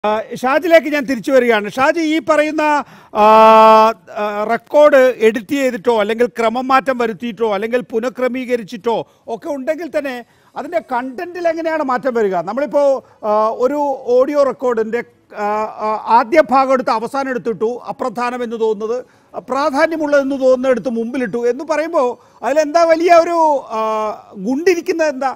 ആ, ഷാജിലേക്ക് ഞാൻ തിരിച്ചു വരികയാണ് ഷാജി ഈ പറയുന്ന ആ, ആ, റെക്കോർഡ് എഡിറ്റ് ചെയ്തിട്ടോ അല്ലെങ്കിൽ ക്രമം മാറ്റം വരുത്തിയിട്ടോ അല്ലെങ്കിൽ പുനഃക്രമീകരിച്ചിട്ടോ ഒക്കെ ഉണ്ടെങ്കിൽ തന്നെ അതിൻ്റെ കണ്ടന്റിൽ എങ്ങനെയാണ് മാറ്റം വരിക നമ്മളിപ്പോൾ ആ, ഒരു ഓഡിയോ റെക്കോർഡിൻ്റെ ആദ്യ ഭാഗം എടുത്ത് അവസാനം എടുത്തിട്ടു അപ്രധാനം എന്ന് തോന്നുന്നത് പ്രാധാന്യമുള്ളതെന്ന് തോന്നുന്ന എടുത്ത് മുമ്പിലിട്ടു എന്ന് പറയുമ്പോൾ അതിലെന്താ വലിയ ഒരു ആ, ഗുണ്ടിരിക്കുന്നത് എന്താ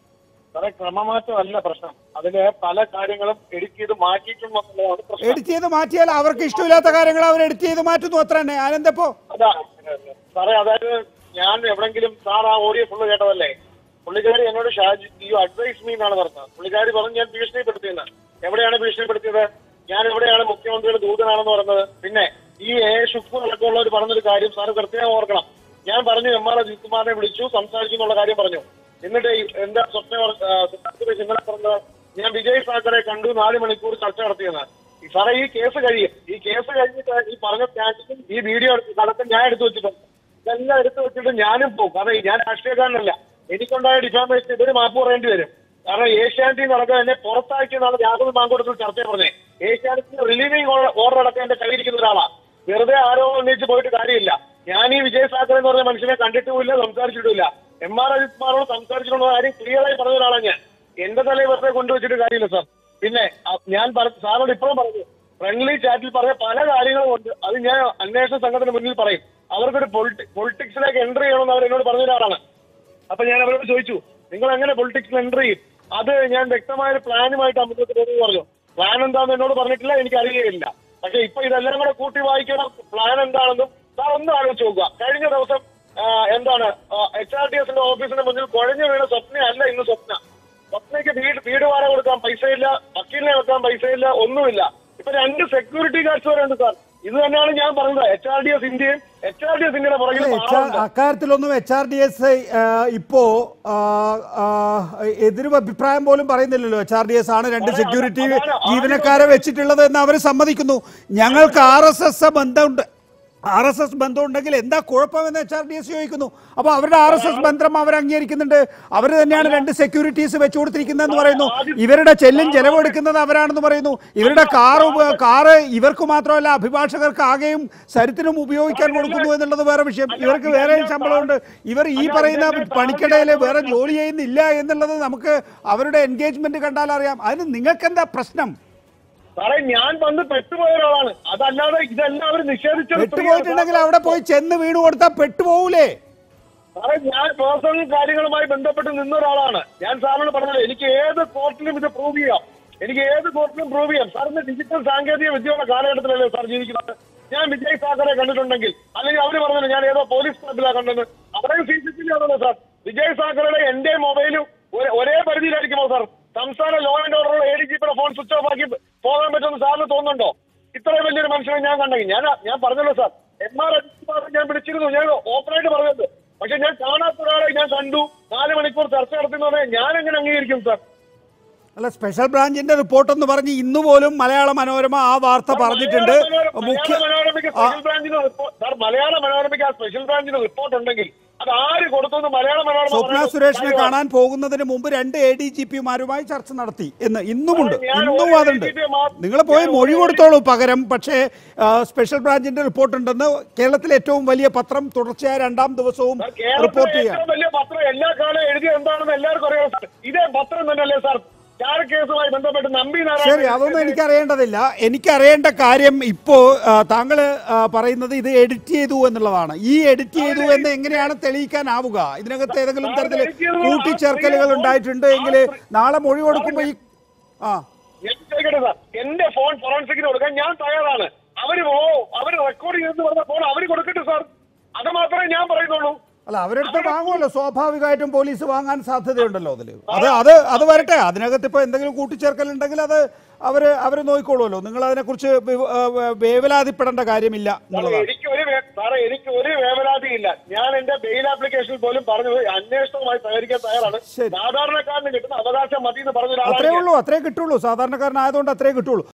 സാറേ ക്രമമാറ്റമല്ല പ്രശ്നം അതില് പല കാര്യങ്ങളും എഡിറ്റ് ചെയ്ത് മാറ്റിയിട്ടുണ്ടെന്നുള്ളതാണ് പ്രശ്നം എഡിറ്റ് ചെയ്ത് മാറ്റിയാൽ അവർക്ക് ഇഷ്ടമില്ലാത്ത കാര്യങ്ങൾ അവർ എഡിറ്റ് ചെയ്ത് മാറ്റുന്നു അത്ര തന്നെ ആനന്ദപ്പോ അതാ സാറേ അതായത് ഞാൻ എവിടെങ്കിലും സാർ ആ ഓഡിയോ ഫുള്ള് കേട്ടതല്ലേ പുള്ളിക്കാരി എന്നോട് ഷാജി യു അഡ്വൈസ് മീ എന്നാണ് പറഞ്ഞത് പുള്ളിക്കാരി പറഞ്ഞു ഞാൻ ഭീഷണിപ്പെടുത്തിയെന്ന് എവിടെയാണ് ഭീഷണിപ്പെടുത്തിയത് ഞാൻ എവിടെയാണ് മുഖ്യമന്ത്രിയുടെ ദൂതനാണെന്ന് പറഞ്ഞത് പിന്നെ ഈ എ ഷുഫ് അടക്കമുള്ളവർ പറഞ്ഞൊരു കാര്യം സാർ കൃത്യമായി ഓർക്കണം ഞാൻ പറഞ്ഞു എം ആർ അജിത് കുമാറിനെ വിളിച്ചു സംസാരിച്ചു എന്നുള്ള കാര്യം പറഞ്ഞു എന്നിട്ട് ഈ എന്താ സ്വപ്ന പറ- ആ, സുരേഷ് ഇന്നലെ പറഞ്ഞത് ഞാൻ വിജയ് സാക്കറെ കണ്ടു നാല് മണിക്കൂർ ചർച്ച നടത്തിയെന്ന് ഈ സാറേ ഈ കേസ് കഴിയും ഈ കേസ് കഴിഞ്ഞിട്ട് ഈ പറഞ്ഞ സ്റ്റാറ്റസും ഈ വീഡിയോ കടക്കം ഞാൻ എടുത്തു വെച്ചിട്ടുണ്ട് ഇതെല്ലാം എടുത്തു വെച്ചിട്ട് ഞാനും പോകും കാരണം ഈ ഞാൻ രാഷ്ട്രീയക്കാരനല്ല എനിക്കുണ്ടായ ഡിഫാമേഷൻ ഇവര് മാപ്പ് പറയേണ്ടി വരും കാരണം ഏഷ്യാനെറ്റിൽ നടക്കാൻ എന്നെ പുറത്താക്കിയെന്നാണ് രാഹുൽ മാങ്കോടത്തിൽ ചർച്ച പറഞ്ഞത് ഏഷ്യാനെറ്റിന് റിലീവിംഗ് ഓർഡർ അടക്കം എന്റെ കയ്യിരിക്കുന്ന ഒരാളാ വെറുതെ ആരോപണം ഉന്നയിച്ച് പോയിട്ട് കാര്യമില്ല ഞാൻ ഈ വിജയ് സാക്കർ എന്ന് പറഞ്ഞ മനുഷ്യനെ കണ്ടിട്ടുമില്ല സംസാരിച്ചിട്ടുമില്ല എം ആർ അജിത് കുമാറോട് സംസാരിച്ചിട്ടുള്ള കാര്യം ക്ലിയർ ആയി പറഞ്ഞ ഒരാളാണ് ഞാൻ എന്റെ തലയിൽ വെറുതെ കൊണ്ടുവച്ചിട്ട് കാര്യമില്ല സാർ പിന്നെ അ- ഞാൻ പറ- സാറിനോട് ഇപ്പോഴും പറഞ്ഞു ഫ്രണ്ട്ലി ചാറ്റിൽ പറഞ്ഞ പല കാര്യങ്ങളും ഉണ്ട് അത് ഞാൻ അന്വേഷണ സംഘത്തിന് മുന്നിൽ പറയും അവർക്കൊരു പൊളിറ്റിക്സിലേക്ക് എൻട്രി ചെയ്യണമെന്ന് അവർ എന്നോട് പറഞ്ഞ ഒരാളാണ് അപ്പൊ ഞാൻ അവരോട് ചോദിച്ചു നിങ്ങൾ എങ്ങനെ പൊളിറ്റിക്സിൽ എൻട്രി ചെയ്യും അത് ഞാൻ വ്യക്തമായ ഒരു പ്ലാനുമായിട്ട് മുന്നോട്ട് പോകുന്നു പറഞ്ഞു പ്ലാൻ എന്താണെന്ന് എന്നോട് പറഞ്ഞിട്ടില്ല എനിക്ക് അറിയുകയില്ല പക്ഷെ ഇപ്പൊ ഇതെല്ലാം കൂടെ കൂട്ടി വായിക്കണം പ്ലാൻ എന്താണെന്നും സാർ ഒന്ന് ആലോചിച്ച് നോക്കുക കഴിഞ്ഞ ദിവസം ആ, എന്താണ് എച്ച് ആർ ടി എസിന്റെ ഓഫീസിന്റെ മുന്നിൽ കുഴഞ്ഞു വീണ സ്വപ്ന അല്ല ഇന്ന് സ്വപ്ന സ്വപ്നയ്ക്ക് വീട് വീട് വാടക കൊടുക്കാൻ പൈസയില്ല വക്കീലിനെ വെക്കാൻ പൈസയില്ല ഒന്നുമില്ല ഇപ്പൊ രണ്ട് സെക്യൂരിറ്റി ഗാർഡ്സ് വരെ ഉണ്ട് സാർ ഇത് തന്നെയാണ് ഞാൻ പറഞ്ഞത് എച്ച് ആർ ഡി എസ് ഇന്ത്യയും എച്ച് ആർ ഡി എസ് ഇന്ത്യയുടെ പുറകിൽ എച്ച് ആർ അക്കാര്യത്തിലൊന്നും എച്ച് ആർ ഡി എസ് ഇപ്പോ ആ, ആ, എതിരും അഭിപ്രായം പോലും പറയുന്നില്ലല്ലോ എച്ച് ആർ ഡി എസ് ആണ് രണ്ട് അതാണ്, സെക്യൂരിറ്റി അതാണ്, അതാണ് ജീവനക്കാരെ വെച്ചിട്ടുള്ളത് എന്ന് അവർ സമ്മതിക്കുന്നു ഞങ്ങൾക്ക് ആർ എസ് എസ് ബന്ധമുണ്ട് ആർ എസ് എസ് ബന്ധമുണ്ടെങ്കിൽ എന്താ കുഴപ്പമെന്ന് എച്ച് ആർ ഡി എസ് ചോദിക്കുന്നു അപ്പോൾ അവരുടെ ആർ എസ് എസ് ബന്ധം അവർ അംഗീകരിക്കുന്നുണ്ട് അവർ തന്നെയാണ് രണ്ട് സെക്യൂരിറ്റീസ് വെച്ചു കൊടുത്തിരിക്കുന്നതെന്ന് പറയുന്നു ഇവരുടെ ചെല്ലും ചെലവെടുക്കുന്നത് അവരാണെന്ന് പറയുന്നു ഇവരുടെ കാറ് ഉപ- കാറ് ഇവർക്ക് മാത്രമല്ല അഭിഭാഷകർക്ക് ആകെയും സരിത്തിനും ഉപയോഗിക്കാൻ കൊടുക്കുന്നു എന്നുള്ളത് വേറെ വിഷയം ഇവർക്ക് വേറെ ശമ്പളമുണ്ട് ഇവർ ഈ പറയുന്ന പണിക്കിടയിൽ വേറെ ജോലി ചെയ്യുന്നില്ല എന്നുള്ളത് നമുക്ക് അവരുടെ എൻഗേജ്മെന്റ് കണ്ടാൽ അറിയാം അതിന് നിങ്ങൾക്ക് എന്താ പ്രശ്നം സാറേ ഞാൻ വന്ന് പെട്ടുപോയ ഒരാളാണ് അതല്ലാതെ ഇതെല്ലാം അവർ നിഷേധിച്ചത് പെട്ടുപോയിട്ടുണ്ടെങ്കിൽ അവിടെ പോയി ചെന്ന് വീണ് കൊടുത്താൽ പെട്ടുപോകൂലേ സാറേ ഞാൻ പേഴ്സണൽ കാര്യങ്ങളുമായി ബന്ധപ്പെട്ട് നിന്ന ഒരാളാണ് ഞാൻ സാറിനോട് പറഞ്ഞത് എനിക്ക് ഏത് കോർട്ടിലും ഇത് പ്രൂവ് ചെയ്യാം എനിക്ക് ഏത് കോർട്ടിലും പ്രൂവ് ചെയ്യാം സാറിന് ഡിജിറ്റൽ സാങ്കേതിക വിദ്യയുള്ള കാലഘട്ടത്തിലല്ലേ സാർ ജീവിക്കുന്നത് ഞാൻ വിജയ് സാക്കറെ കണ്ടിട്ടുണ്ടെങ്കിൽ അല്ലെങ്കിൽ അവര് പറഞ്ഞത് ഞാൻ ഏതോ പോലീസ് ക്ലബിലാണ് കണ്ടത് അവിടെയും സി സി ടി വി ആണല്ലോ സാർ വിജയ് സാക്കറുടെ എന്റെ മൊബൈലും ഒരേ- ഒരേ പരിധിയിലായിരിക്കുമോ സാർ സംസ്ഥാന ലോ ആൻഡ് ഓർഡറുള്ള എ ഡി ജിപ്പിയുടെ ഫോൺ സ്വിച്ച് ഓഫ് ആക്കി പോകാൻ പറ്റുമെന്ന് സാറിന് തോന്നുന്നുണ്ടോ ഇത്രയും വലിയൊരു മനുഷ്യനെ ഞാൻ കണ്ടെങ്കിൽ ഞാൻ ഞാൻ പറഞ്ഞല്ലോ സാർ എം ആർ അജിത് ഞാൻ വിളിച്ചിരുന്നു ഞാൻ ഓപ്പണായിട്ട് പറഞ്ഞത് പക്ഷെ ഞാൻ കാണാത്ത ഒരാളെ ഞാൻ കണ്ടു നാല് മണിക്കൂർ ചർച്ച നടത്തുന്നവരെ ഞാൻ എങ്ങനെ അംഗീകരിക്കും സാർ അല്ല സ്പെഷ്യൽ ബ്രാഞ്ചിന്റെ റിപ്പോർട്ട് എന്ന് പറഞ്ഞ് ഇന്ന് പോലും മലയാള മനോരമ ആ വാർത്ത പറഞ്ഞിട്ടുണ്ട് മുഖ്യ മലയാള മനോരമയ്ക്ക് ആ, സ്പെഷ്യൽ ബ്രാഞ്ചിന് റിപ്പോർട്ട് സാർ മലയാള മനോരമയ്ക്ക് ആ സ്പെഷ്യൽ ബ്രാഞ്ചിന് റിപ്പോർട്ട് ഉണ്ടെങ്കിൽ അത് ആര് കൊടുത്തു മലയാള മനോരമ സ്വപ്ന പറയുന്നത് സുരേഷിനെ കാര്യമാണ്. കാണാൻ പോകുന്നതിന് മുമ്പ് രണ്ട് എ ഡി ജി പിമാരുമായി ചർച്ച നടത്തി എന്ന് ഇന്നുമുണ്ട് ഞാൻ ഇന്നും ഒരു അതുണ്ട് ADGP മാ- നിങ്ങൾ പോയി ഞാൻ മൊഴി ഒരു കൊടുത്തോളൂ പകരം പക്ഷേ ആ, സ്പെഷ്യൽ ബ്രാഞ്ചിന്റെ റിപ്പോർട്ട് ഉണ്ടെന്ന് കേരളത്തിലെ ഏറ്റവും വലിയ പത്രം തുടർച്ചയായ രണ്ടാം ദിവസവും സാർ, കേരളത്തിലെ റിപ്പോർട്ട് ചെയ്യാം ഏറ്റവും വലിയ പത്രം എല്ലാ കാലം എഴുതിയ എന്താണെന്ന് എല്ലാവർക്കും അറിയാം സാർ ഇതേ പത്രം തന്നെയല്ലേ സാർ ചാര കേസുമായി ബന്ധപ്പെട്ട് നമ്പി നാരായണൻ ശരി അതൊന്നും എനിക്കറിയേണ്ടതില്ല എനിക്കറിയേണ്ട കാര്യം ഇപ്പോ ആ, താങ്കൾ ആ, പറയുന്നത് ഇത് എഡിറ്റ് ചെയ്തു എന്നുള്ളതാണ് ഈ എഡിറ്റ് ചെയ്തു എന്ന് എങ്ങനെയാണ് തെളിയിക്കാനാവുക ഇതിനകത്ത് ഏതെങ്കിലും തരത്തിൽ കൂട്ടിച്ചേർക്കലുകൾ ഉണ്ടായിട്ടുണ്ട് എങ്കിൽ നാളെ മൊഴി കൊടുക്കുമ്പോൾ ഈ ആ ഞാൻ ചോദിക്കട്ടെ സാർ എന്റെ ഫോൺ ഫോറൻസിക്കിന് കൊടുക്കാൻ ഞാൻ തയ്യാറാണ് അവര് ഓ അവര് റെക്കോർഡ് ചെയ്തെന്ന് പറഞ്ഞ ഫോൺ അവര് കൊടുക്കട്ടെ സാർ അത് മാത്രമേ ഞാൻ പറയുന്നുള്ളൂ അല്ല അവരെടുത്ത് വാങ്ങുമല്ലോ സ്വാഭാവികമായിട്ടും പോലീസ് വാങ്ങാൻ സാധ്യതയുണ്ടല്ലോ അതിൽ അത് അത് അത് വരട്ടെ അതിനകത്ത് ഇപ്പോൾ എന്തെങ്കിലും കൂട്ടിച്ചേർക്കൽ ഉണ്ടെങ്കിൽ അത് അവര് അവര് നോക്കിക്കോളുമല്ലോ നിങ്ങൾ അതിനെക്കുറിച്ച് വി- ആ, വേവലാതിപ്പെടേണ്ട കാര്യമില്ല സാറേ, എന്നുള്ളതാണ് എനിക്ക് ഒരു വേ- സാറേ എനിക്ക് ഒരു വേവലാതിയില്ല ഞാൻ എന്റെ ബെയിൽ ആപ്ലിക്കേഷനിൽ പോലും പറഞ്ഞത് അന്വേഷണവുമായി സഹകരിക്കാൻ തയ്യാറാണ് ശരി. സാധാരണക്കാരന് കിട്ടുന്ന അവകാശം മതി എന്ന് പറഞ്ഞ അത്രേ ഒരാളാണ് ഞാൻ. ഉള്ളൂ അത്രേ കിട്ടുള്ളൂ സാധാരണക്കാരനായതുകൊണ്ട് അത്രേ കിട്ടുള്ളൂ